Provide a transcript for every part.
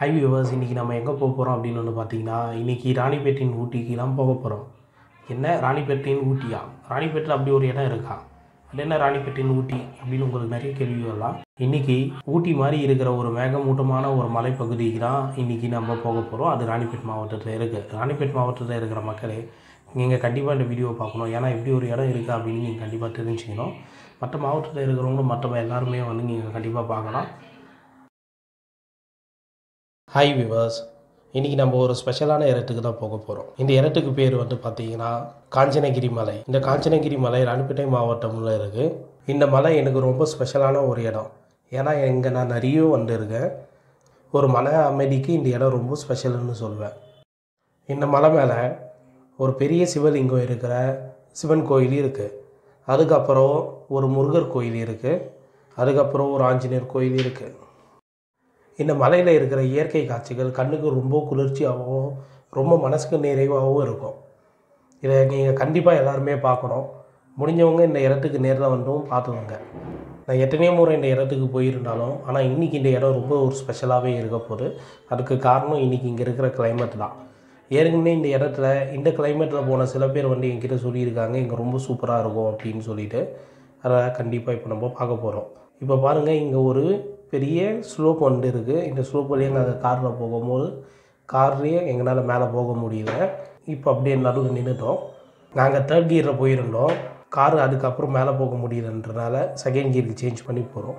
high viewers இன்றைக்கி நம்ம எங்கே போக போகிறோம் அப்படின்னு வந்து பார்த்தீங்கன்னா இன்றைக்கி ராணிப்பேட்டின் ஊட்டிக்கு தான் போக போகிறோம் என்ன ராணிப்பேட்டின் ஊட்டியா ராணிப்பேட்டில் அப்படி ஒரு இடம் இருக்கா அது என்ன ராணிப்பேட்டின் ஊட்டி அப்படின்னு உங்களுக்கு நிறைய கேள்வி வரலாம் இன்றைக்கி ஊட்டி மாதிரி இருக்கிற ஒரு மேகமூட்டமான ஒரு மலைப்பகுதிக்கு தான் இன்றைக்கி நம்ம போக போகிறோம் அது ராணிப்பேட் மாவட்டத்தில் இருக்குது ராணிப்பேட் மாவட்டத்தில் இருக்கிற மக்களே நீங்கள் கண்டிப்பாக இந்த வீடியோ பார்க்கணும் ஏன்னா இப்படி ஒரு இடம் இருக்குது அப்படின்னு நீங்கள் கண்டிப்பாக தெரிஞ்சுக்கணும் மற்ற மாவட்டத்தில் இருக்கிறவங்களும் மற்ற எல்லாருமே வந்து நீங்கள் கண்டிப்பாக பார்க்கலாம் ஹாய் விவர்ஸ் இன்றைக்கி நம்ம ஒரு ஸ்பெஷலான இடத்துக்கு தான் போக போகிறோம் இந்த இடத்துக்கு பேர் வந்து பார்த்தீங்கன்னா காஞ்சனகிரி மலை இந்த காஞ்சனகிரி மலை ராணிப்பேட்டை மாவட்டம்ல இருக்குது இந்த மலை எனக்கு ரொம்ப ஸ்பெஷலான ஒரு இடம் ஏன்னா இங்கே நான் நிறைய வந்திருக்கேன் ஒரு மலை அமைதிக்கு இந்த இடம் ரொம்ப ஸ்பெஷல்னு சொல்வேன் இந்த மலை மேலே ஒரு பெரிய சிவலிங்கம் இருக்கிற சிவன் கோயில் இருக்குது அதுக்கப்புறம் ஒரு முருகர் கோயில் இருக்குது அதுக்கப்புறம் ஒரு ஆஞ்சநேயர் கோயில் இருக்குது இந்த மலையில் இருக்கிற இயற்கை காட்சிகள் கண்ணுக்கு ரொம்ப குளிர்ச்சியாகவும் ரொம்ப மனசுக்கு நிறைவாகவும் இருக்கும் இதை நீங்கள் கண்டிப்பாக எல்லாருமே பார்க்கணும் முடிஞ்சவங்க இந்த இடத்துக்கு நேரில் வந்தும் பார்த்துக்கோங்க நான் எத்தனையோ முறை இந்த இடத்துக்கு போயிருந்தாலும் ஆனால் இன்றைக்கி இந்த இடம் ரொம்ப ஒரு ஸ்பெஷலாகவே இருக்க போகுது அதுக்கு காரணம் இன்றைக்கி இங்கே இருக்கிற climate தான் ஏற்கனவே இந்த இடத்துல இந்த கிளைமேட்டில் போன சில பேர் வந்து என்கிட்ட சொல்லியிருக்காங்க இங்கே ரொம்ப சூப்பராக இருக்கும் அப்படின்னு சொல்லிட்டு அதை கண்டிப்பாக இப்போ நம்ம பார்க்க போகிறோம் இப்போ பாருங்கள் இங்கே ஒரு பெரிய ஸ்லோப் வந்து இருக்குது இந்த ஸ்லோப் வழியாக நாங்கள் காரில் போகும்போது கார்லேயே எங்களால் மேலே போக முடியல இப்போ அப்படியே நடுவில் நின்றுட்டோம் நாங்கள் தேர்ட் கியரில் போயிருந்தோம் கார் அதுக்கப்புறம் மேலே போக முடியலன்றனால செகண்ட் கியருக்கு சேஞ்ச் பண்ணி போகிறோம்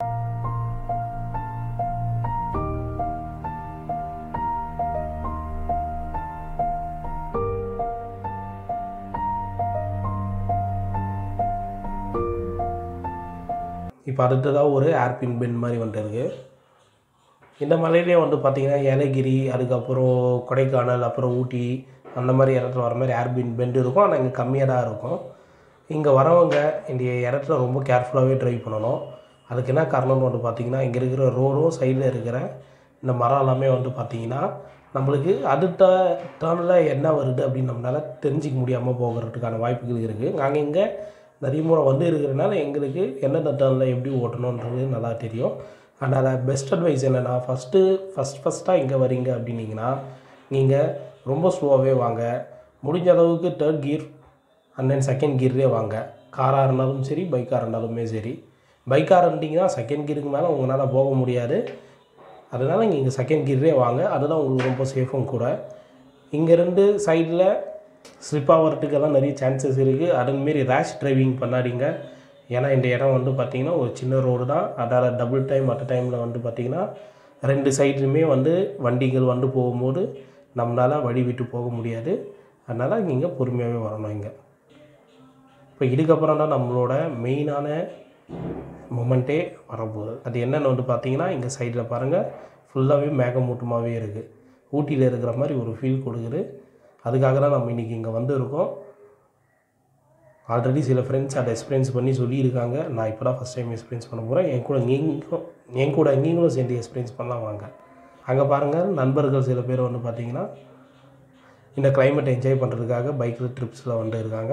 இப்போ அடுத்ததாக ஒரு ஏர்பின் பென் மாதிரி வந்துட்டு இருக்கு இந்த மலையிலே வந்து பார்த்திங்கன்னா ஏலகிரி அதுக்கப்புறம் கொடைக்கானல் அப்புறம் ஊட்டி அந்த மாதிரி இடத்துல வர மாதிரி ஏர்பின் பெண்ட் இருக்கும் ஆனால் இங்கே கம்மியாக தான் இருக்கும் இங்கே வரவங்க இந்த இடத்துல ரொம்ப கேர்ஃபுல்லாகவே ட்ரைவ் பண்ணணும் அதுக்கு என்ன காரணம்னு வந்து பார்த்திங்கன்னா இங்கே இருக்கிற ரோடும் சைடில் இருக்கிற இந்த மரம் எல்லாமே வந்து பார்த்திங்கன்னா நம்மளுக்கு அடுத்த டேர்னில் என்ன வருது அப்படின்னு நம்மளால் தெரிஞ்சிக்க முடியாமல் போகிறதுக்கான வாய்ப்புகள் இருக்குது நாங்கள் இங்கே நிறைய முறை வந்து இருக்கிறனால எங்களுக்கு எந்தெந்த டேர்னில் எப்படி ஓட்டணுன்றது நல்லா தெரியும் அதனால் பெஸ்ட் அட்வைஸ் என்னென்னா ஃபஸ்ட்டு ஃபஸ்ட் ஃபஸ்ட்டாக இங்கே வரீங்க அப்படின்னீங்கன்னா நீங்கள் ரொம்ப ஸ்லோவாகவே வாங்க முடிஞ்ச அளவுக்கு third gear and then second கியர்லேயே வாங்க காராக இருந்தாலும் சரி பைக்காக இருந்தாலுமே சரி பைக்காக இருந்தீங்கன்னா செகண்ட் கியருக்கு மேலே உங்களால் போக முடியாது அதனால் நீங்கள் செகண்ட் கியர்லேயே வாங்க அதுதான் உங்களுக்கு ரொம்ப சேஃபும் கூட இங்கேருந்து சைடில் ஸ்லிப் ஆகிறதுக்கெல்லாம் நிறைய சான்சஸ் இருக்குது அதன்மாரி ரேஷ் டிரைவிங் பண்ணாதீங்க ஏன்னா இந்த இடம் வந்து பார்த்திங்கன்னா ஒரு சின்ன ரோடு தான் அதால் டபுள் டைம் அட் டைமில் வந்து பார்த்திங்கன்னா ரெண்டு சைட்லையுமே வந்து வண்டிகள் வந்து போகும்போது நம்மளால் வழி விட்டு போக முடியாது அதனால் நீங்கள் பொறுமையாகவே வரணும் இங்கே இப்போ இதுக்கப்புறம் தான் நம்மளோட மெயினான மொமெண்ட்டே வரப்போகுது அது என்னென்னு வந்து பார்த்தீங்கன்னா இங்கே சைடில் பாருங்கள் ஃபுல்லாகவே மேகமூட்டமாகவே இருக்குது ஊட்டியில் இருக்கிற மாதிரி ஒரு ஃபீல் கொடுக்குது அதுக்காக தான் நம்ம இன்றைக்கி இங்கே வந்திருக்கோம் ஆல்ரெடி சில ஃப்ரெண்ட்ஸ் அதை எக்ஸ்பீரியன்ஸ் பண்ணி சொல்லியிருக்காங்க நான் இப்போ தான் ஃபஸ்ட் டைம் எக்ஸ்பீரியன்ஸ் பண்ண போகிறேன் என் கூட நீங்களும் என் கூட நீங்களும் சேர்ந்து எக்ஸ்பீரியன்ஸ் பண்ணலாம் வாங்க அங்கே பாருங்கள் நண்பர்கள் சில பேர் வந்து பார்த்தீங்கன்னா இந்த climate என்ஜாய் பண்ணுறதுக்காக பைக்கில் ட்ரிப்ஸில் வந்து இருக்காங்க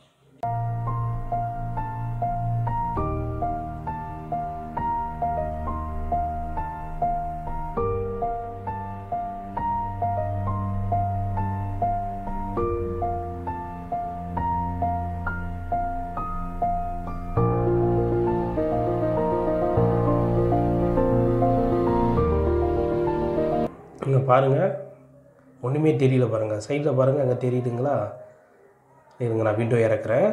இங்கே பாருங்கள் ஒன்றுமே தெரியல பாருங்கள் சைடில் பாருங்கள் அங்கே தெரியுதுங்களா இருங்க நான் விண்டோ இறக்குறேன்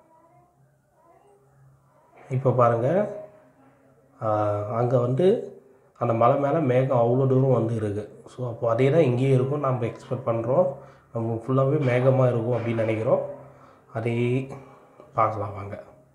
இப்போ பாருங்கள் அங்கே வந்து அந்த மலை மேலே மேகம் அவ்வளோ தூரம் வந்து இருக்குது ஸோ அப்போ அதே தான் இங்கேயும் இருக்கும் நம்ம எக்ஸ்பெக்ட் பண்ணுறோம் நம்ம ஃபுல்லாகவே மேகமாக இருக்கும் அப்படின்னு நினைக்கிறோம் அதே பார்க்கலாம் வாங்க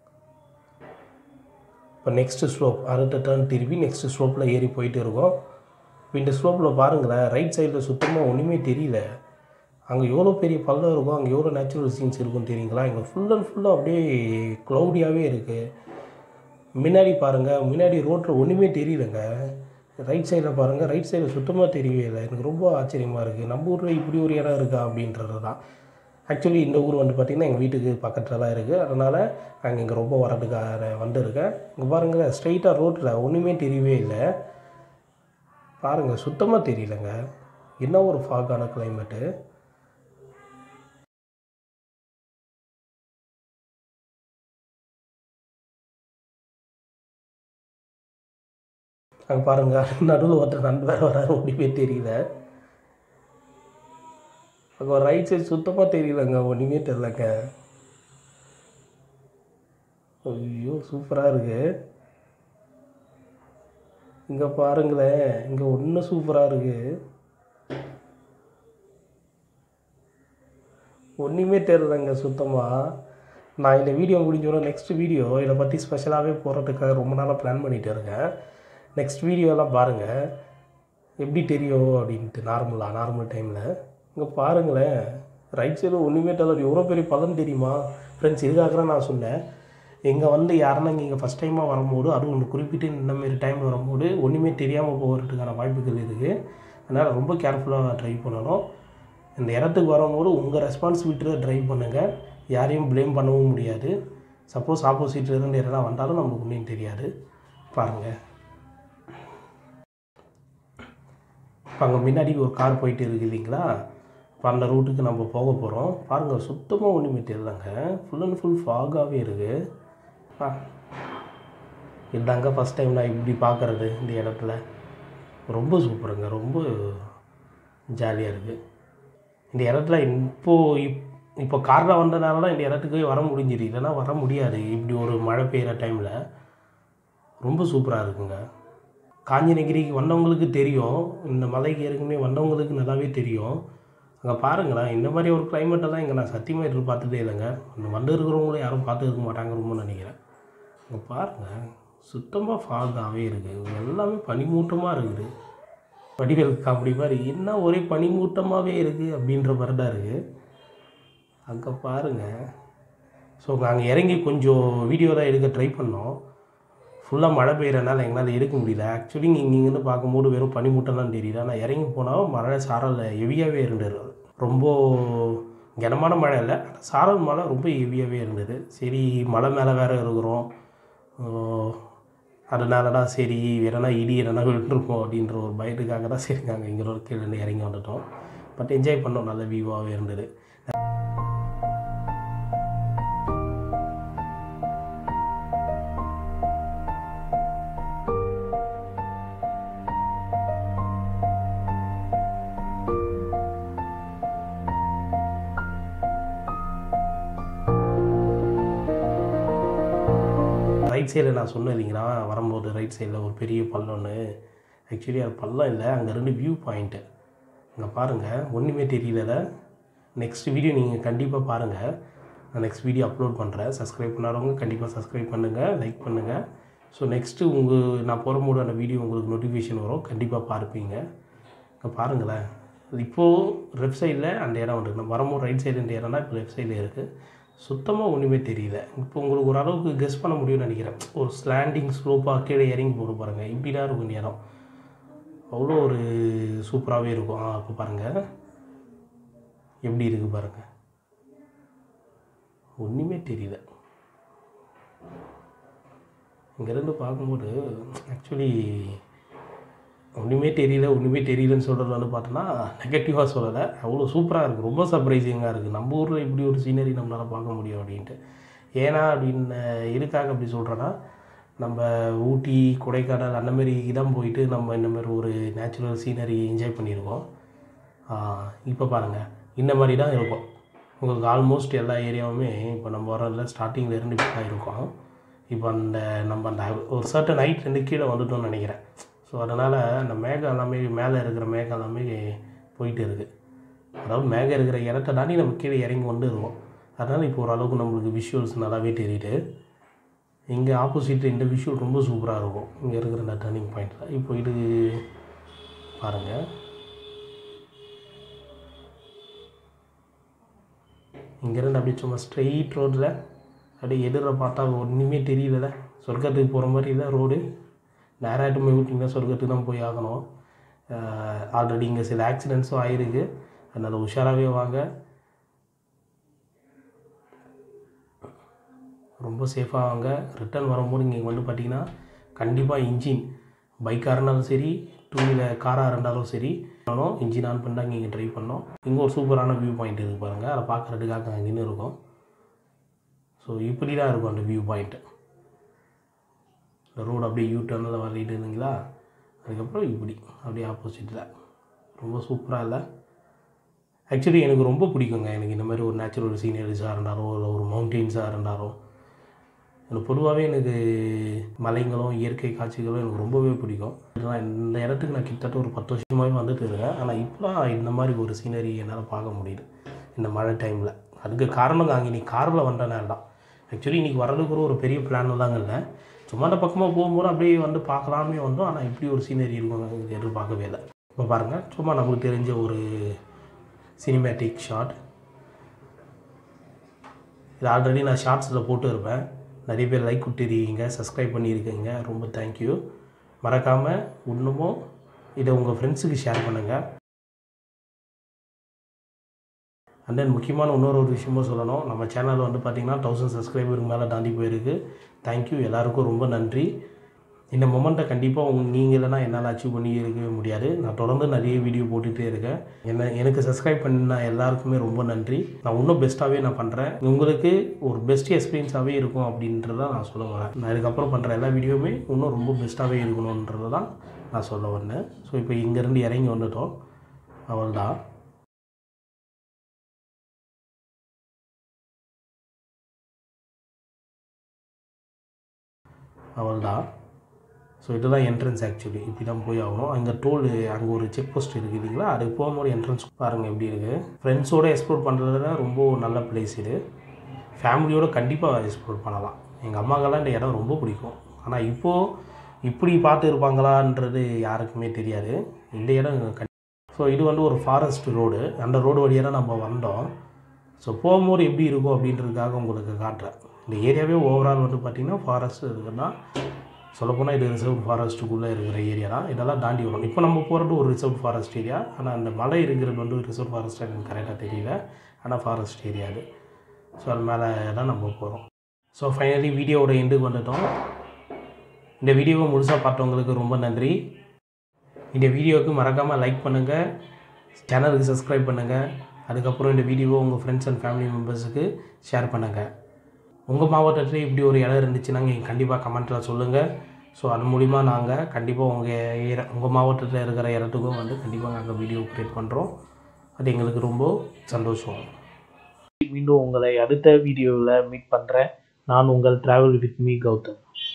இப்போ நெக்ஸ்ட்டு ஸ்லோப் அடுத்த டேர்ன் திருப்பி நெக்ஸ்ட்டு ஸ்லோப்பில் ஏறி போயிட்டு இருக்கோம் இப்போ இந்த ஸ்லோப்பில் பாருங்களேன் ரைட் சைடில் சுத்தமாக ஒன்றுமே தெரியல அங்கே எவ்வளோ பெரிய பள்ளம் இருக்கும் அங்கே எவ்வளோ நேச்சுரல் சீன்ஸ் இருக்கும் தெரியுங்களா இங்கே ஃபுல் அண்ட் ஃபுல்லாக அப்படியே க்ளௌடியாகவே இருக்குது முன்னாடி பாருங்கள் முன்னாடி ரோட்டில் ஒன்றுமே தெரியலங்க ரைட் சைடில் பாருங்கள் ரைட் சைடில் சுத்தமாக தெரியவே இல்லை எனக்கு ரொம்ப ஆச்சரியமாக இருக்குது நம்ம ஊரில் இப்படி ஒரு இடம் இருக்கா அப்படின்றது தான் ஆக்சுவலி இந்த ஊர் வந்து பார்த்திங்கன்னா எங்கள் வீட்டுக்கு பக்கத்தில் தான் இருக்குது அதனால் நாங்கள் இங்கே ரொம்ப வரதுக்காக வந்திருக்கேன் இங்கே பாருங்கள் ஸ்ட்ரைட்டாக ரோட்டில் ஒன்றுமே தெரியவே இல்லை பாருங்கள் சுத்தமாக தெரியலங்க என்ன ஒரு ஃபாகான கிளைமேட்டு அங்கே பாருங்க நடுவில் ஒருத்தர் நண்டு வேறு வராரு ஒன்றுமே தெரியல அங்கே ஒரு ரைட் சைடு சுத்தமாக தெரியலங்க ஒன்றுமே தெரிலங்க ஐயோ சூப்பராக இருக்கு இங்கே பாருங்களேன் இங்கே ஒன்றும் சூப்பராக இருக்கு ஒன்றுமே தெரிலங்க சுத்தமாக நான் இந்த வீடியோ முடிஞ்சோட நெக்ஸ்ட் வீடியோ இதை பற்றி ஸ்பெஷலாகவே போகிறதுக்காக ரொம்ப நாளாக பிளான் பண்ணிகிட்டு இருக்கேன் நெக்ஸ்ட் வீடியோலாம் பாருங்கள் எப்படி தெரியும் அப்படின்ட்டு நார்மலாக நார்மல் டைமில் இங்கே பாருங்களேன் ரைட் சைடு ஒன்றுமே தெரியல எவ்வளோ பெரிய பலன் தெரியுமா ஃப்ரெண்ட்ஸ் இதுக்காக தான் நான் சொன்னேன் இங்கே வந்து யாருன்னா இங்கே ஃபஸ்ட் டைமாக வரும்போது அதுவும் ஒன்று குறிப்பிட்டு இந்த மாதிரி டைம் வரும்போது ஒன்றுமே தெரியாமல் போகிறதுக்கான வாய்ப்புகள் இருக்குது அதனால் ரொம்ப கேர்ஃபுல்லாக ட்ரைவ் பண்ணணும் இந்த இடத்துக்கு வரும்போது உங்கள் ரெஸ்பான்சிபிலிட்டியில் ட்ரைவ் பண்ணுங்கள் யாரையும் ப்ளேம் பண்ணவும் முடியாது சப்போஸ் ஆப்போசிட்டில் இருந்து யாரெல்லாம் வந்தாலும் நமக்கு ஒன்றும் தெரியாது பாருங்கள் இப்போ அங்கே முன்னாடி ஒரு கார் போயிட்டு இருக்கு இல்லைங்களா இப்போ அந்த ரூட்டுக்கு நம்ம போக போகிறோம் பாருங்கள் சுத்தமாக ஒன்றுமே தெரியலங்க ஃபுல் அண்ட் ஃபுல் ஃபாகாகவே இருக்குது ஆ இதாங்க ஃபஸ்ட் டைம் நான் இப்படி பார்க்குறது இந்த இடத்துல ரொம்ப சூப்பருங்க ரொம்ப ஜாலியாக இருக்குது இந்த இடத்துல இப்போது இப் இப்போ காரில் வந்தனால தான் இந்த இடத்துக்கு வர முடிஞ்சிது இல்லைன்னா வர முடியாது இப்படி ஒரு மழை பெய்கிற டைமில் ரொம்ப சூப்பராக இருக்குங்க காஞ்சனகிரிக்கு வந்தவங்களுக்கு தெரியும் இந்த மலைக்கு ஏற்கனவே வந்தவங்களுக்கு நல்லாவே தெரியும் அங்கே பாருங்களேன் இந்த மாதிரி ஒரு கிளைமேட்டெல்லாம் இங்கே நான் சத்தியமாக எதிர்பார்த்ததே இல்லைங்க இந்த வந்து இருக்கிறவங்களும் யாரும் பார்த்து இருக்க மாட்டாங்க ரொம்ப நினைக்கிறேன் அங்கே பாருங்கள் சுத்தமாக ஃபாகாகவே இருக்குது எல்லாமே பனிமூட்டமாக இருக்குது வடிவேல் காமெடி மாதிரி என்ன ஒரே பனிமூட்டமாகவே இருக்குது அப்படின்ற மாதிரி தான் இருக்குது அங்கே பாருங்கள் ஸோ நாங்கள் இறங்கி கொஞ்சம் வீடியோ தான் எடுக்க ட்ரை பண்ணோம் ஃபுல்லாக மழை பெய்யறனால எங்களால் எடுக்க முடியல ஆக்சுவலி இங்கே இங்கேருந்து பார்க்கும்போது வெறும் பனிமூட்டம் தான் தெரியுது ஆனால் இறங்கி போனால் மழை சாரல் ஹெவியாகவே இருந்தது ரொம்ப கனமான மழை இல்லை சாரல் மழை ரொம்ப ஹெவியாகவே இருந்தது சரி மலை மேலே வேறு இருக்கிறோம் அதனால தான் சரி வேறனா இடி எதனா விட்டுருப்போம் அப்படின்ற ஒரு பயத்துக்காக தான் சரி நாங்கள் இங்கே ஒரு கீழே இறங்கி வந்துட்டோம் பட் என்ஜாய் பண்ணோம் நல்ல வியூவாகவே இருந்தது ரைட் சைடில் நான் சொன்னேன் இல்லைங்களா வரும்போது ரைட் சைடில் ஒரு பெரிய பள்ளம்னு ஆக்சுவலி அது பள்ளம் இல்லை அங்கே ரெண்டு வியூ பாயிண்ட்டு அங்கே பாருங்கள் ஒன்றுமே தெரியல நெக்ஸ்ட் வீடியோ நீங்கள் கண்டிப்பாக பாருங்கள் நான் நெக்ஸ்ட் வீடியோ அப்லோட் பண்ணுறேன் சப்ஸ்கிரைப் பண்ணாதவங்க கண்டிப்பாக சப்ஸ்கிரைப் பண்ணுங்கள் லைக் பண்ணுங்கள் ஸோ நெக்ஸ்ட்டு உங்கள் நான் போகும்போது அந்த வீடியோ உங்களுக்கு நோட்டிஃபிகேஷன் வரும் கண்டிப்பாக பார்ப்பீங்க இங்கே பாருங்களேன் இப்போது லெஃப்ட் சைடில் அந்த இடம் இருக்குது நம்ம வரும்போது ரைட் சைடு இந்த இடம்னா இப்போ லெஃப்ட் சைடில் இருக்குது சுத்தமாக ஒன்றுமே தெரியல இப்போ உங்களுக்கு ஓரளவுக்கு கெஸ் பண்ண முடியும்னு நினைக்கிறேன் ஒரு ஸ்லாண்டிங் ஸ்லோப்பாக கீழே இறங்கி போட்டு பாருங்கள் இப்படி தான் இருக்கும் இந்த இடம் அவ்வளோ ஒரு சூப்பராகவே இருக்கும் ஆ இப்போ பாருங்கள் எப்படி இருக்குது பாருங்கள் ஒன்றுமே தெரியல இங்கேருந்து பார்க்கும்போது ஆக்சுவலி ஒன்றுமே தெரியல ஒன்றுமே தெரியலன்னு சொல்கிறது வந்து பார்த்தோன்னா நெகட்டிவாக சொல்லலை அவ்வளோ சூப்பராக இருக்குது ரொம்ப சர்ப்ரைசிங்காக இருக்குது நம்ம ஊரில் இப்படி ஒரு சீனரி நம்மளால் பார்க்க முடியும் அப்படின்ட்டு ஏன்னா அப்படின்னு எதுக்காக அப்படி சொல்கிறேன்னா நம்ம ஊட்டி கொடைக்கானல் அந்த மாதிரி தான் போயிட்டு நம்ம இந்த மாதிரி ஒரு நேச்சுரல் சீனரி என்ஜாய் பண்ணியிருக்கோம் இப்போ பாருங்கள் இந்த மாதிரி தான் இருக்கும் உங்களுக்கு ஆல்மோஸ்ட் எல்லா ஏரியாவுமே இப்போ நம்ம வரல ஸ்டார்டிங்கில் இருந்து இப்படி தான் இருக்கும் இப்போ அந்த நம்ம அந்த ஒரு சர்டன் ஹைட்லேருந்து கீழே வந்துட்டோம்னு நினைக்கிறேன் ஸோ அதனால் அந்த மேகம் எல்லாமே மேலே இருக்கிற மேகம் எல்லாமே போயிட்டு இருக்குது அதாவது மேகம் இருக்கிற இடத்த தாண்டி நம்ம கீழே இறங்கி வந்து இருக்கோம் அதனால் இப்போ ஓரளவுக்கு நம்மளுக்கு விஷுவல்ஸ் நல்லாவே தெரியுது இங்கே ஆப்போசிட்டில் இந்த விஷுவல் ரொம்ப சூப்பராக இருக்கும் இங்கே இருக்கிற இந்த டர்னிங் பாயிண்டில் இப்போ இது பாருங்கள் இங்கேருந்து அப்படியே சும்மா ஸ்ட்ரெயிட் ரோட்டில் அப்படியே எதிர பார்த்தா ஒன்றுமே தெரியல சொர்க்கத்துக்கு போகிற மாதிரி இல்லை ரோடு நேராக போய் விட்டிங்கன்னா சொர்க்கத்துக்கு தான் போய் ஆகணும் ஆல்ரெடி இங்கே சில ஆக்சிடெண்ட்ஸும் ஆகிருக்கு அதனால் உஷாராகவே வாங்க ரொம்ப சேஃபாக வாங்க ரிட்டர்ன் வரும்போது இங்கே வந்து பார்த்தீங்கன்னா கண்டிப்பாக இன்ஜின் பைக்காக இருந்தாலும் சரி டூ டூ வீலர் காராக இருந்தாலும் சரி ஆனாலும் இன்ஜின் ஆன் பண்ணி தான் இங்கே ட்ரைவ் பண்ணோம் இங்கே ஒரு சூப்பரான வியூ பாயிண்ட் இருக்குது பாருங்கள் அதை பார்க்குறதுக்காக அங்கேன்னு இருக்கும் ஸோ இப்படி தான் இருக்கும் அந்த வியூ பாயிண்ட்டு இந்த ரோடு அப்படியே யூ டர்னில் வரையிட்டு இருந்தீங்களா அதுக்கப்புறம் இப்படி அப்படியே ஆப்போசிட்டில் ரொம்ப சூப்பராக இல்லை ஆக்சுவலி எனக்கு ரொம்ப பிடிக்குங்க எனக்கு இந்த மாதிரி ஒரு நேச்சுரல் சீனரிஸாக இருந்தாலும் இல்லை ஒரு மவுண்டெயின்ஸாக இருந்தாலும் எனக்கு பொதுவாகவே எனக்கு மலைங்களும் இயற்கை காட்சிகளும் எனக்கு ரொம்பவே பிடிக்கும் நான் இந்த இடத்துக்கு நான் கிட்டத்தட்ட ஒரு பத்து வருஷமாகவே வந்துட்டு இருக்கேன் ஆனால் இப்போ இந்த மாதிரி ஒரு சீனரி என்னால் பார்க்க முடியுது இந்த மழை டைமில் அதுக்கு காரணம் அங்கே நீ காரில் வந்தனால தான் ஆக்சுவலி இன்றைக்கி வர்றதுக்கு கூட ஒரு பெரிய பிளான் தாங்க இல்லை சும்மா அந்த பக்கமாக போகும்போது அப்படியே வந்து பார்க்கலாமே வந்தோம் ஆனால் இப்படி ஒரு சீனரி இருக்கும் எதிர்பார்க்கவே இல்லை இப்போ பாருங்கள் சும்மா நமக்கு தெரிஞ்ச ஒரு சினிமேட்டிக் ஷாட் இது ஆல்ரெடி நான் ஷார்ட்ஸில் போட்டு இருப்பேன் நிறைய பேர் லைக் கொடுத்துருக்கீங்க சப்ஸ்கிரைப் பண்ணியிருக்கீங்க ரொம்ப தேங்க்யூ மறக்காமல் இன்னமும் இதை உங்கள் ஃப்ரெண்ட்ஸுக்கு ஷேர் பண்ணுங்கள் அண்ட் தென் முக்கியமான இன்னொரு ஒரு விஷயமும் சொல்லணும் நம்ம சேனல் வந்து பார்த்திங்கன்னா தௌசண்ட் சப்ஸ்கிரைபருக்கு மேலே தாண்டி போயிருக்கு தேங்க்யூ எல்லாருக்கும் ரொம்ப நன்றி இந்த மொமெண்ட்டை கண்டிப்பாக உங்க நீங்கள் இல்லைனா என்னால் அச்சீவ் பண்ணி இருக்கவே முடியாது நான் தொடர்ந்து நிறைய வீடியோ போட்டுகிட்டே இருக்கேன் என்ன எனக்கு சப்ஸ்கிரைப் பண்ண எல்லாருக்குமே ரொம்ப நன்றி நான் இன்னும் பெஸ்ட்டாகவே நான் பண்ணுறேன் உங்களுக்கு ஒரு பெஸ்ட் எக்ஸ்பீரியன்ஸாகவே இருக்கும் அப்படின்றத நான் சொல்ல வரேன் நான் இதுக்கப்புறம் பண்ணுற எல்லா வீடியோவுமே இன்னும் ரொம்ப பெஸ்ட்டாகவே இருக்கணுன்றது தான் நான் சொல்ல வந்தேன் ஸோ இப்போ இங்கேருந்து இறங்கி வந்துட்டோம் அவள்தான் அவள்தான் ஸோ இதுதான் என்ட்ரன்ஸ் ஆக்சுவலி இப்படி தான் போய் ஆகணும் அங்கே டோல் அங்கே ஒரு செக் போஸ்ட் இருக்குது இல்லைங்களா அது போகும்போது என்ட்ரன்ஸ் பாருங்கள் எப்படி இருக்குது ஃப்ரெண்ட்ஸோடு எக்ஸ்ப்ளோர் பண்ணுறதுல ரொம்ப நல்ல பிளேஸ் இது ஃபேமிலியோடு கண்டிப்பாக எக்ஸ்ப்ளோர் பண்ணலாம் எங்கள் அம்மாக்கெல்லாம் இந்த இடம் ரொம்ப பிடிக்கும் ஆனால் இப்போது இப்படி பார்த்து இருப்பாங்களான்றது யாருக்குமே தெரியாது இந்த இடம் ஸோ இது வந்து ஒரு ஃபாரஸ்ட் ரோடு அந்த ரோடு வழியாக தான் நம்ம வந்தோம் ஸோ போகும்போது எப்படி இருக்கும் அப்படின்றதுக்காக உங்களுக்கு காட்டுறேன் இந்த ஏரியாவே ஓவரால் வந்து பார்த்திங்கன்னா ஃபாரஸ்ட் இருக்குன்னா சொல்லப்போனால் இது ரிசர்வ் ஃபாரஸ்ட்டுக்குள்ளே இருக்கிற ஏரியா தான் இதெல்லாம் தாண்டி வரும் இப்போ நம்ம போகிறது ஒரு ரிசர்வ் ஃபாரஸ்ட் ஏரியா ஆனால் அந்த மலை இருக்கிறது வந்து ரிசர்வ் ஃபாரஸ்ட் எனக்கு கரெக்டாக தெரியல ஆனால் ஃபாரஸ்ட் ஏரியா அது ஸோ அது மேலே தான் நம்ம போகிறோம் ஸோ ஃபைனலி வீடியோவோட எண்டுக்கு வந்துட்டோம் இந்த வீடியோவை முழுசாக பார்த்தவங்களுக்கு ரொம்ப நன்றி இந்த வீடியோவுக்கு மறக்காமல் லைக் பண்ணுங்கள் சேனலுக்கு சப்ஸ்கிரைப் பண்ணுங்கள் அதுக்கப்புறம் இந்த வீடியோவை உங்கள் ஃப்ரெண்ட்ஸ் அண்ட் ஃபேமிலி மெம்பர்ஸுக்கு ஷேர் பண்ணுங்கள் உங்கள் மாவட்டத்தில் இப்படி ஒரு இடம் இருந்துச்சுன்னா நீங்கள் கண்டிப்பாக கமெண்ட்டில் சொல்லுங்கள் ஸோ அது மூலிமா நாங்கள் கண்டிப்பாக உங்கள் ஏர உங்கள் மாவட்டத்தில் இருக்கிற இடத்துக்கும் வந்து கண்டிப்பாக நாங்கள் வீடியோ க்ரியேட் பண்ணுறோம் அது எங்களுக்கு ரொம்ப சந்தோஷம் மீண்டும் உங்களை அடுத்த வீடியோவில் மீட் பண்ணுறேன் நான் உங்கள் ட்ராவல் வித் மீ கௌதம்